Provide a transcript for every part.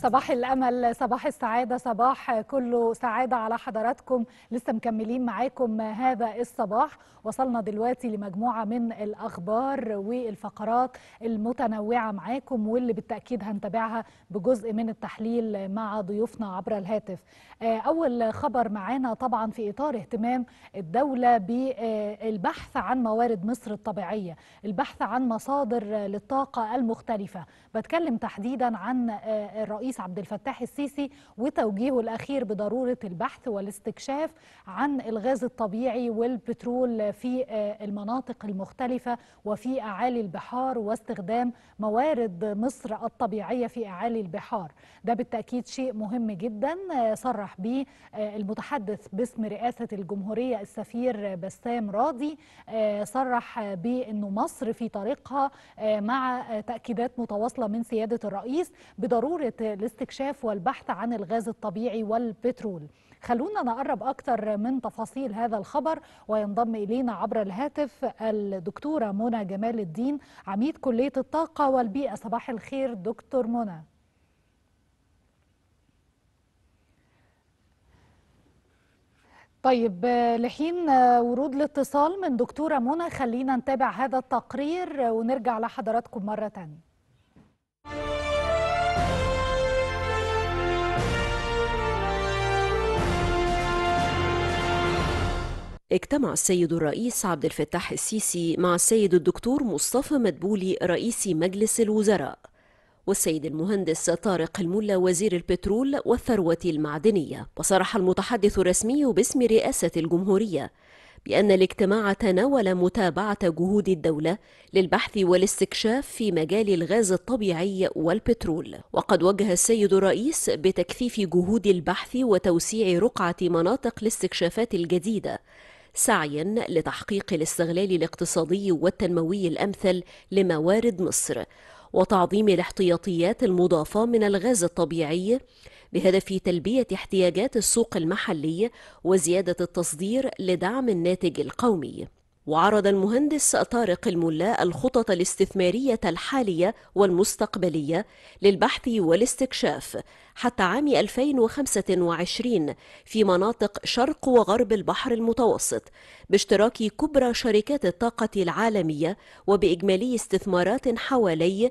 صباح الأمل صباح السعادة صباح كله سعادة على حضراتكم لسه مكملين معاكم هذا الصباح وصلنا دلوقتي لمجموعة من الأخبار والفقرات المتنوعة معاكم واللي بالتأكيد هنتابعها بجزء من التحليل مع ضيوفنا عبر الهاتف أول خبر معانا طبعا في إطار اهتمام الدولة بالبحث عن موارد مصر الطبيعية البحث عن مصادر للطاقة المختلفة بتكلم تحديدا عن الرئيس عبد الفتاح السيسي وتوجيهه الأخير بضرورة البحث والاستكشاف عن الغاز الطبيعي والبترول في المناطق المختلفة وفي أعالي البحار واستخدام موارد مصر الطبيعية في أعالي البحار ده بالتأكيد شيء مهم جدا صرح به المتحدث باسم رئاسة الجمهورية السفير بسام راضي صرح بأنه مصر في طريقها مع تأكيدات متواصلة من سيادة الرئيس بضرورة الاستكشاف والبحث عن الغاز الطبيعي والبترول خلونا نقرب أكثر من تفاصيل هذا الخبر وينضم إلينا عبر الهاتف الدكتورة منى جمال الدين عميد كلية الطاقة والبيئة صباح الخير دكتور منى طيب لحين ورود الاتصال من دكتورة منى خلينا نتابع هذا التقرير ونرجع لحضراتكم مرة تانية اجتمع السيد الرئيس عبد الفتاح السيسي مع السيد الدكتور مصطفى مدبولي رئيس مجلس الوزراء والسيد المهندس طارق الملا وزير البترول والثروة المعدنية وصرح المتحدث الرسمي باسم رئاسة الجمهورية بأن الاجتماع تناول متابعة جهود الدولة للبحث والاستكشاف في مجال الغاز الطبيعي والبترول وقد وجه السيد الرئيس بتكثيف جهود البحث وتوسيع رقعة مناطق الاستكشافات الجديدة سعيا لتحقيق الاستغلال الاقتصادي والتنموي الأمثل لموارد مصر وتعظيم الاحتياطيات المضافة من الغاز الطبيعي بهدف تلبية احتياجات السوق المحلي وزيادة التصدير لدعم الناتج القومي. وعرض المهندس طارق الملا الخطط الاستثمارية الحالية والمستقبلية للبحث والاستكشاف حتى عام 2025 في مناطق شرق وغرب البحر المتوسط باشتراك كبرى شركات الطاقة العالمية وبإجمالي استثمارات حوالي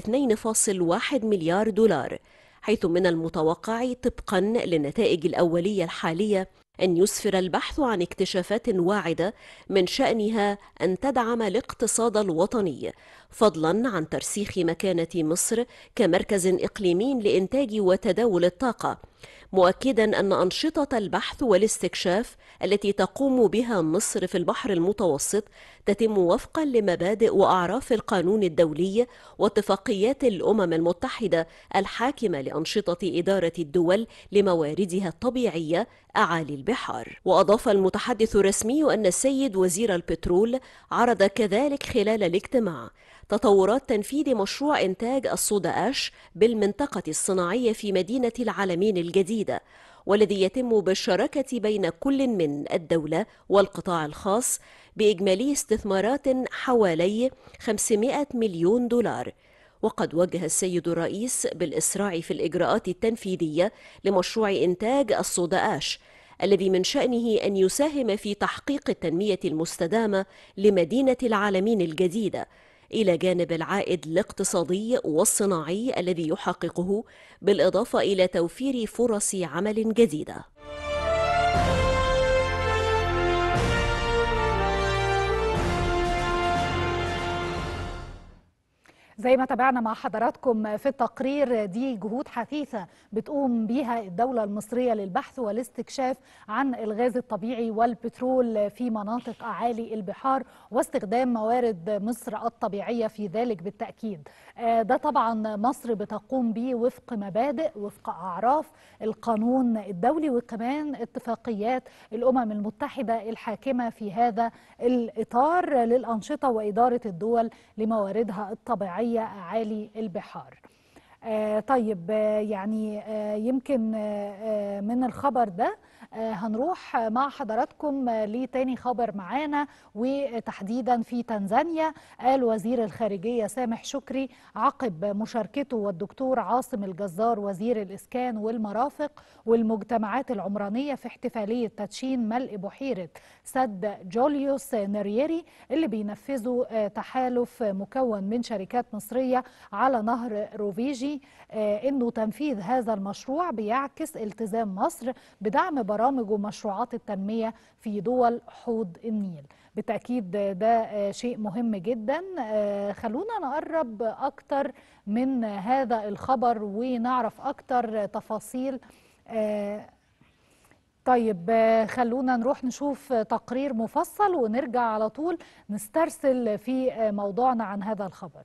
2.1 مليار دولار حيث من المتوقع طبقا للنتائج الأولية الحالية أن يسفر البحث عن اكتشافات واعدة من شأنها أن تدعم الاقتصاد الوطني فضلا عن ترسيخ مكانة مصر كمركز إقليمي لإنتاج وتداول الطاقة مؤكدا أن أنشطة البحث والاستكشاف التي تقوم بها مصر في البحر المتوسط تتم وفقا لمبادئ وأعراف القانون الدولي واتفاقيات الأمم المتحدة الحاكمة لأنشطة إدارة الدول لمواردها الطبيعية أعالي البحار وأضاف المتحدث الرسمي أن السيد وزير البترول عرض كذلك خلال الاجتماع تطورات تنفيذ مشروع إنتاج الصودا أش بالمنطقة الصناعية في مدينة العالمين الجديدة والذي يتم بالشراكة بين كل من الدولة والقطاع الخاص بإجمالي استثمارات حوالي 500 مليون دولار وقد وجه السيد الرئيس بالإسراع في الإجراءات التنفيذية لمشروع إنتاج الصودا أش الذي من شأنه أن يساهم في تحقيق التنمية المستدامة لمدينة العالمين الجديدة إلى جانب العائد الاقتصادي والصناعي الذي يحققه بالإضافة إلى توفير فرص عمل جديدة. زي ما تابعنا مع حضراتكم في التقرير دي جهود حثيثة بتقوم بيها الدولة المصرية للبحث والاستكشاف عن الغاز الطبيعي والبترول في مناطق أعالي البحار واستخدام موارد مصر الطبيعية في ذلك بالتأكيد ده طبعا مصر بتقوم به وفق مبادئ وفق أعراف القانون الدولي وكمان اتفاقيات الأمم المتحدة الحاكمة في هذا الإطار للأنشطة وإدارة الدول لمواردها الطبيعية أعالي البحار آه طيب آه يعني آه يمكن آه آه من الخبر ده آه هنروح مع حضراتكم آه لتاني خبر معانا وتحديدا في تنزانيا قال وزير الخارجية سامح شكري عقب مشاركته والدكتور عاصم الجزار وزير الإسكان والمرافق والمجتمعات العمرانية في احتفالية تدشين ملء بحيرة سد جوليوس نريري اللي بينفذه آه تحالف مكون من شركات مصرية على نهر روفيجي آه انه تنفيذ هذا المشروع بيعكس التزام مصر بدعم برامج ومشروعات التنمية في دول حوض النيل بالتأكيد ده شيء مهم جدا خلونا نقرب أكتر من هذا الخبر ونعرف أكتر تفاصيل طيب خلونا نروح نشوف تقرير مفصل ونرجع على طول نسترسل في موضوعنا عن هذا الخبر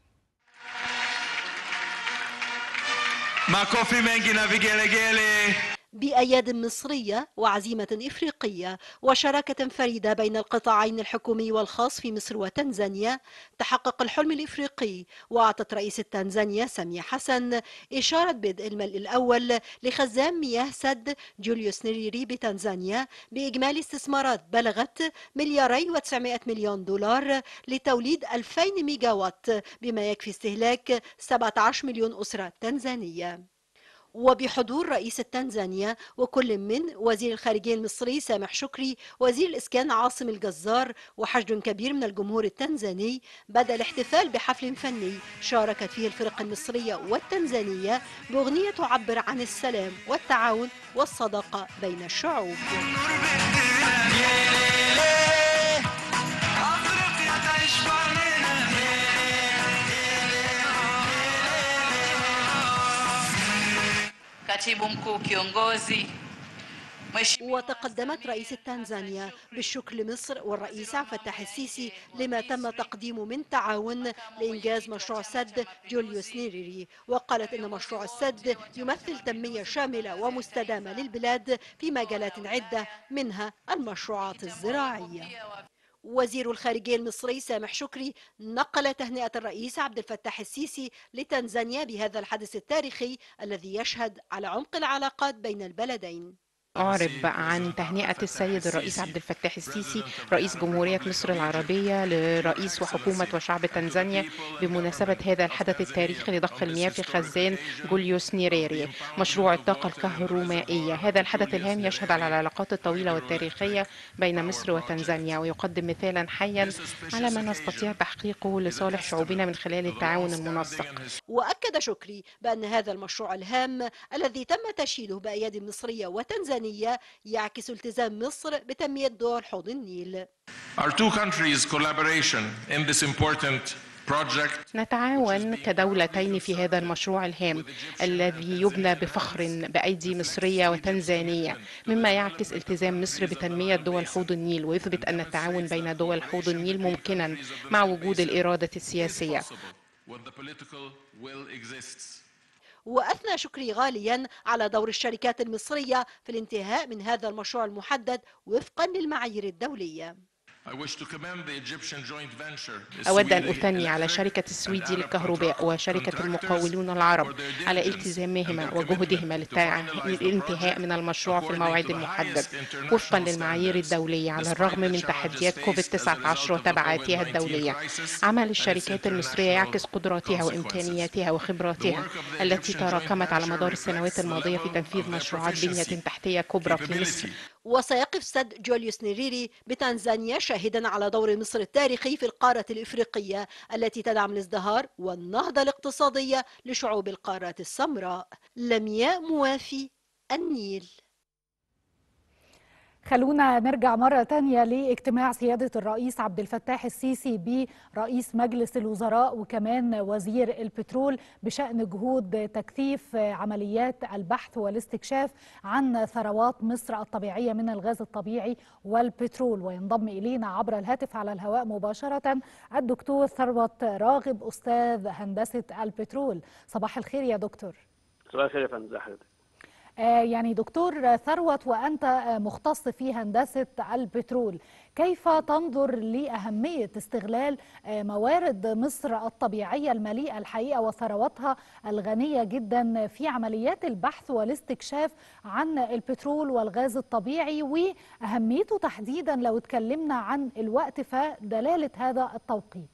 makofi mengi na vigelegele بأياد مصرية وعزيمة إفريقية وشراكة فريدة بين القطاعين الحكومي والخاص في مصر وتنزانيا تحقق الحلم الإفريقي وأعطت رئيس تنزانيا سامية حسن إشارة بدء الملء الأول لخزان مياه سد جوليوس نيريري بتنزانيا بإجمالي استثمارات بلغت ملياري و900 مليون دولار لتوليد 2000 ميجا وات بما يكفي استهلاك 17 مليون أسرة تنزانية وبحضور رئيس تنزانيا وكل من وزير الخارجية المصري سامح شكري وزير الإسكان عاصم الجزار وحشد كبير من الجمهور التنزاني بدأ الاحتفال بحفل فني شاركت فيه الفرق المصرية والتنزانية بأغنية تعبر عن السلام والتعاون والصداقة بين الشعوب Katibu mkuu kiongozi وتقدمت رئيس تنزانيا بالشكر لمصر والرئيس عبد الفتاح السيسي لما تم تقديمه من تعاون لإنجاز مشروع سد جوليوس نيريري وقالت إن مشروع السد يمثل تنمية شاملة ومستدامة للبلاد في مجالات عدة منها المشروعات الزراعية وزير الخارجية المصري سامح شكري نقل تهنئة الرئيس عبد الفتاح السيسي لتنزانيا بهذا الحدث التاريخي الذي يشهد على عمق العلاقات بين البلدين أعرب عن تهنئة السيد الرئيس عبد الفتاح السيسي رئيس جمهورية مصر العربية لرئيس وحكومة وشعب تنزانيا بمناسبة هذا الحدث التاريخي لضخ المياه في خزان جوليوس نيريري مشروع الطاقة الكهرومائية هذا الحدث الهام يشهد على العلاقات الطويلة والتاريخية بين مصر وتنزانيا ويقدم مثالا حيا على ما نستطيع تحقيقه لصالح شعوبنا من خلال التعاون المنسق وأكد شكري بأن هذا المشروع الهام الذي تم تشييده بأيادي مصرية وتنزانية يعكس التزام مصر بتنمية دول حوض النيل. Our two countries' collaboration in this important project نتعاون كدولتين في هذا المشروع الهام الذي يبنى بفخر بأيدي مصرية وتنزانية مما يعكس التزام مصر بتنمية دول حوض النيل ويثبت أن التعاون بين دول حوض النيل ممكنا مع وجود الإرادة السياسية when the political will exists. وأثنى شكري غاليا على دور الشركات المصرية في الانتهاء من هذا المشروع المحدد وفقا للمعايير الدولية I wish to commend the Egyptian joint venture, أود أن Sweden أثني على Electric شركة and السويدي Arab للكهرباء وشركة المقاولون العرب for their على diligence التزامهما and their وجهدهما commitment to للتع- finalize the للانتهاء من project المشروع في according الموعد to the المحدد highest international وفقا للمعايير standards, الدولية على despite الرغم the من challenges تحديات faced كوفيد as a 19 result of the وتبعاتها COVID-19 الدولية crisis عمل and its الشركات المصرية يعكس international قدراتها consequences. وإمكانياتها وخبراتها The work of the التي Egyptian تراكمت joint على مدار venture السنوات reflects the الماضية في level تنفيذ of their مشروعات بنية proficiency, تحتية كبرى في مصر capability, وسيقف سد جوليوس نيريري بتنزانيا شاهدا على دور مصر التاريخي في القارة الإفريقية التي تدعم الازدهار والنهضة الاقتصادية لشعوب القارة السمراء لمياء موافي النيل خلونا نرجع مرة تانية لاجتماع سيادة الرئيس عبد الفتاح السيسي برئيس مجلس الوزراء وكمان وزير البترول بشأن جهود تكثيف عمليات البحث والاستكشاف عن ثروات مصر الطبيعية من الغاز الطبيعي والبترول وينضم إلينا عبر الهاتف على الهواء مباشرة الدكتور ثروت راغب أستاذ هندسة البترول صباح الخير يا دكتور صباح الخير يا فندم ازي حضرتك يعني دكتور ثروت وأنت مختص في هندسة البترول كيف تنظر لأهمية استغلال موارد مصر الطبيعية المليئة الحقيقة وثرواتها الغنية جدا في عمليات البحث والاستكشاف عن البترول والغاز الطبيعي وأهميته تحديدا لو اتكلمنا عن الوقت فدلالة هذا التوقيت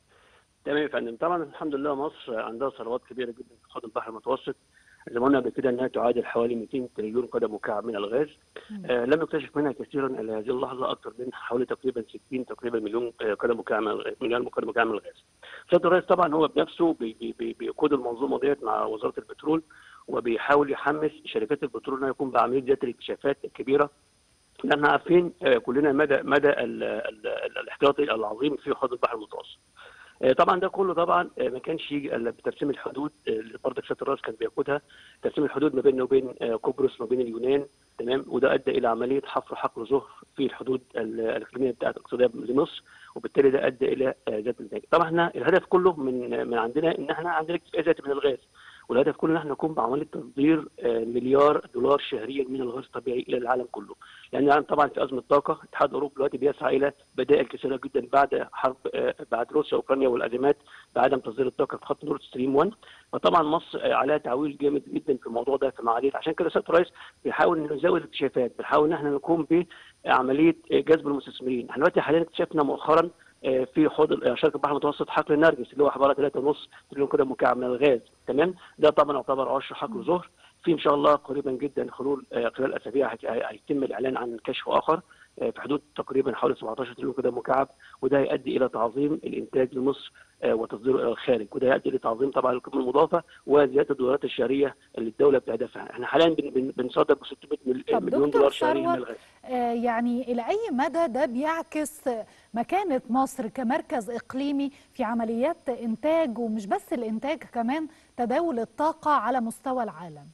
تمام يا فندم طبعا الحمد لله مصر عندها ثروات كبيره جدا في حوض البحر المتوسط زي ما قلنا قبل كده انها تعادل حوالي 200 تريليون قدم مكعب من الغاز آه لم يكتشف منها كثيرا الى هذه اللحظه اكثر من حوالي تقريبا 60 تقريبا مليون آه قدم مكعب مليون قدم مكعب من الغاز. سياده الرئيس طبعا هو بنفسه بي بي بيقود المنظومه ديت مع وزاره البترول وبيحاول يحمس شركات البترول انها يكون بعمليه ذات الاكتشافات الكبيره لان عارفين آه كلنا مدى مدى ال ال ال الاحتياطي العظيم في حوض البحر المتوسط. طبعا ده كله طبعا ما كانش يجي الا بترسيم الحدود اللي برضه سياده الرئيس كان بيقودها ترسيم الحدود ما بيننا وبين قبرص وما بين اليونان تمام وده ادى الى عمليه حفر حقل زهر في الحدود الاقليميه بتاعت الاقتصاديه لمصر وبالتالي ده ادى الى ذات النتائج. طبعا احنا الهدف كله من من عندنا ان احنا عندنا اكتفاء ذاتي من الغاز والهدف كله ان احنا نقوم بعمليه تصدير مليار دولار شهريا من الغاز الطبيعي الى العالم كله لان العالم طبعا في ازمه طاقه الاتحاد الاوروبي دلوقتي بيسعى الى بدائل كثيره جدا بعد حرب بعد روسيا واوكرانيا والازمات بعدم تصدير الطاقه في خط نورد ستريم 1 فطبعا مصر عليها تعويل جامد جدا في الموضوع ده في معاليه عشان كده سياده الرئيس بيحاول انه يزود الاكتشافات بنحاول ان احنا نقوم بعمليه جذب المستثمرين احنا دلوقتي حاليا اكتشفنا مؤخرا في حوض شركه البحر المتوسط حقل النرجس اللي هو حوالي 3.5 تريليون كده مكعب من الغاز تمام ده طبعا يعتبر عشر حقل زهر في ان شاء الله قريبا جدا خلال خلال اسابيع هيتم الاعلان عن كشف اخر في حدود تقريبا حوالي 17 تريليون كده مكعب وده هيؤدي الى تعظيم الانتاج لمصر وتصديره الى الخارج وده يؤدي الى تعظيم طبعا القيمه المضافه وزياده الدولارات الشهريه اللي الدوله بتهدفها احنا حاليا بنصدر ب 600 مليون دولار شهريا من الغاز يعني الى اي مدى ده بيعكس مكانه مصر كمركز اقليمي في عمليات انتاج ومش بس الانتاج كمان تداول الطاقه على مستوى العالم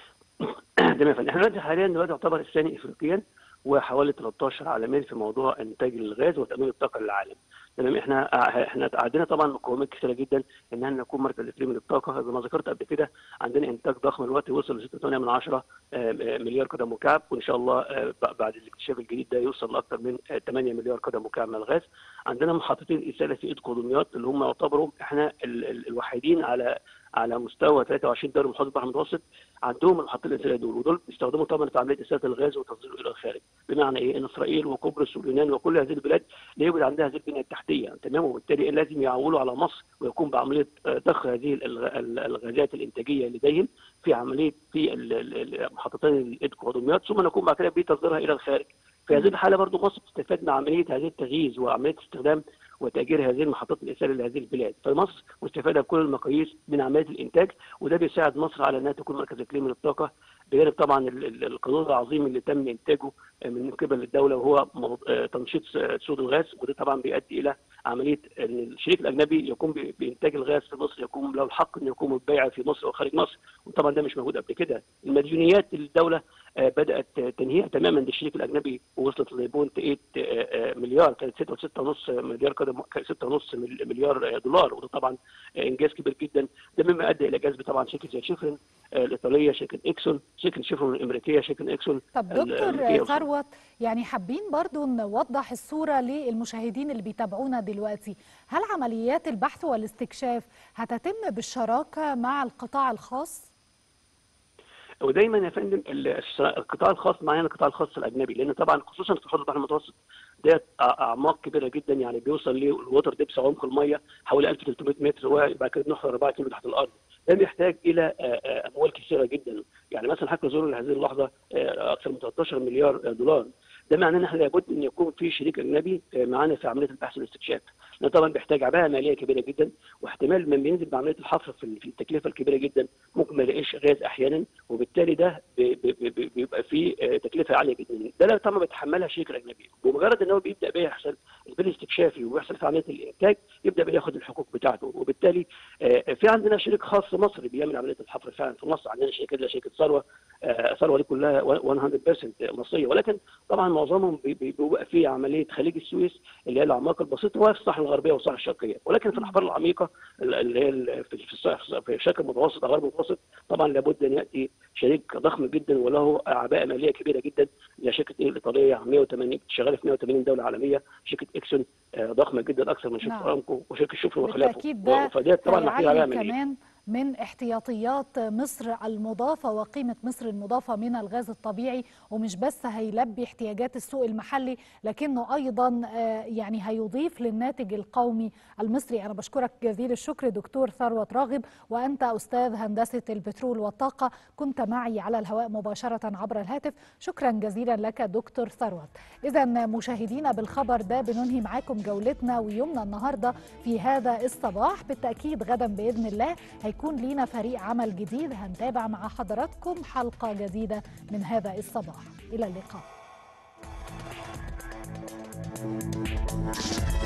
تمام احنا دلوقتي حاليا دلوقتي يعتبر الثاني افريقيا وحوالي 13 عالميا في موضوع انتاج الغاز وتامين الطاقه للعالم. تمام احنا احنا عندنا طبعا مقومات كثيره جدا ان احنا نكون مركز اقليمي للطاقه زي ما ذكرت قبل كده عندنا انتاج ضخم دلوقتي وصل ل 6.8 من 10 مليار قدم مكعب وان شاء الله بعد الاكتشاف الجديد ده يوصل لاكثر من 8 مليار قدم مكعب من الغاز. عندنا محطتين اساله في ايد قدميات اللي هم يعتبروا احنا الوحيدين على على مستوى 23 دوله محافظه البحر المتوسط عندهم المحطتين الاساسيه دول ودول بيستخدموا طبعا في عمليه اساله الغاز وتصديره الى الخارج بمعنى ايه؟ ان اسرائيل وقبرص واليونان وكل هذه البلاد لا يوجد عندها هذه البنيه التحتيه تمام وبالتالي لازم يعولوا على مصر ويقوم بعمليه ضخ هذه الغازات الانتاجيه لديهم في عمليه في المحطتين الادكودوميات ثم نقوم بعد كده بتصديرها الى الخارج. في هذه الحاله برضه مصر تستفاد من عمليه هذه التغييز وعمليه استخدام وتاجير هذه المحطات الاساله لهذه البلاد، فمصر مستفاده بكل المقاييس من عمليه الانتاج وده بيساعد مصر على انها تكون مركز اقليمي للطاقه بجانب طبعا القانون العظيم اللي تم انتاجه من قبل الدوله وهو تنشيط سوق الغاز وده طبعا بيؤدي الى عمليه ان الشريك الاجنبي يقوم بانتاج الغاز في مصر يقوم له الحق انه يقوم بالبيع في مصر وخارج مصر وطبعا ده مش موجود قبل كده المديونيات الدوله بدات تنهيها تماما للشريك الاجنبي ووصلت ل 0.8 مليار كانت 6.6 مليار قدم 6.5 مليار دولار وده طبعا انجاز كبير جدا ده مما ادى الى جذب طبعا شركه زي شيفرن الايطاليه شركه اكسون شركه شيفرون الامريكيه شركه اكسون طب دكتور ثروت يعني حابين برضو نوضح الصوره للمشاهدين اللي بيتابعونا دلوقتي هل عمليات البحث والاستكشاف هتتم بالشراكه مع القطاع الخاص؟ ودايما يا فندم القطاع الخاص معانا القطاع الخاص الاجنبي لان طبعا خصوصا في حوض البحر المتوسط ديت اعماق كبيره جدا يعني بيوصل للوتر ديبس عمق الميه حوالي 1300 متر وبعد كده بنحفر 4 كيلو تحت الارض ده بيحتاج الى اموال كثيره جدا يعني مثلا حقل زور لهذه اللحظه اكثر من 13 مليار دولار ده معناه ان احنا لابد ان يكون في شريك اجنبي معانا في عمليه البحث والاستكشاف لان طبعا بيحتاج عباءه ماليه كبيره جدا واحتمال من بينزل بعمليه الحفر في التكلفه الكبيره جدا ممكن ما يلاقيش غاز احيانا وبالتالي ده بيبقى فيه تكلفه عاليه جدا ده لا طبعا بيتحملها الشريك الاجنبي بمجرد ان هو بيبدا بيحصل البنى الاستكشافي ويحصل في عمليه الانتاج يبدا بياخد الحقوق بتاعته وبالتالي في عندنا شريك خاص مصري بيعمل عمليه الحفر فعلا في مصر عندنا شركه زي شركه ثروه ثروه دي كلها 100% مصريه ولكن طبعا معظمهم بيبقى في عمليه خليج السويس اللي هي الاعماق البسيطه وفي الصحراء الغربيه والصحراء الشرقيه ولكن في الاحبار العميقه اللي هي في في في الشرق المتوسط او غرب المتوسط طبعا لابد ان ياتي شريك ضخم جدا وله اعباء ماليه كبيره جدا هي شركه ايه الايطاليه 180 شغاله في 180 دوله عالميه شركه اكسون ضخمه جدا اكثر من شركه نعم. ارامكو وشركه شوفر وخلافه بالتاكيد ده فدي طبعا محتاجه هيعلي عامل كمان من احتياطيات مصر المضافة وقيمة مصر المضافة من الغاز الطبيعي ومش بس هيلبي احتياجات السوق المحلي لكنه أيضا آه، يعني هيضيف للناتج القومي المصري أنا بشكرك جزيل الشكر دكتور ثروت راغب وأنت أستاذ هندسة البترول والطاقة كنت معي على الهواء مباشرة عبر الهاتف شكرا جزيلا لك دكتور ثروت إذا مشاهدينا بالخبر ده بننهي معاكم جولتنا ويومنا النهاردة في هذا الصباح بالتأكيد غدا بإذن الله هيكون لينا فريق عمل جديد هنتابع مع حضراتكم حلقة جديدة من هذا الصباح إلى اللقاء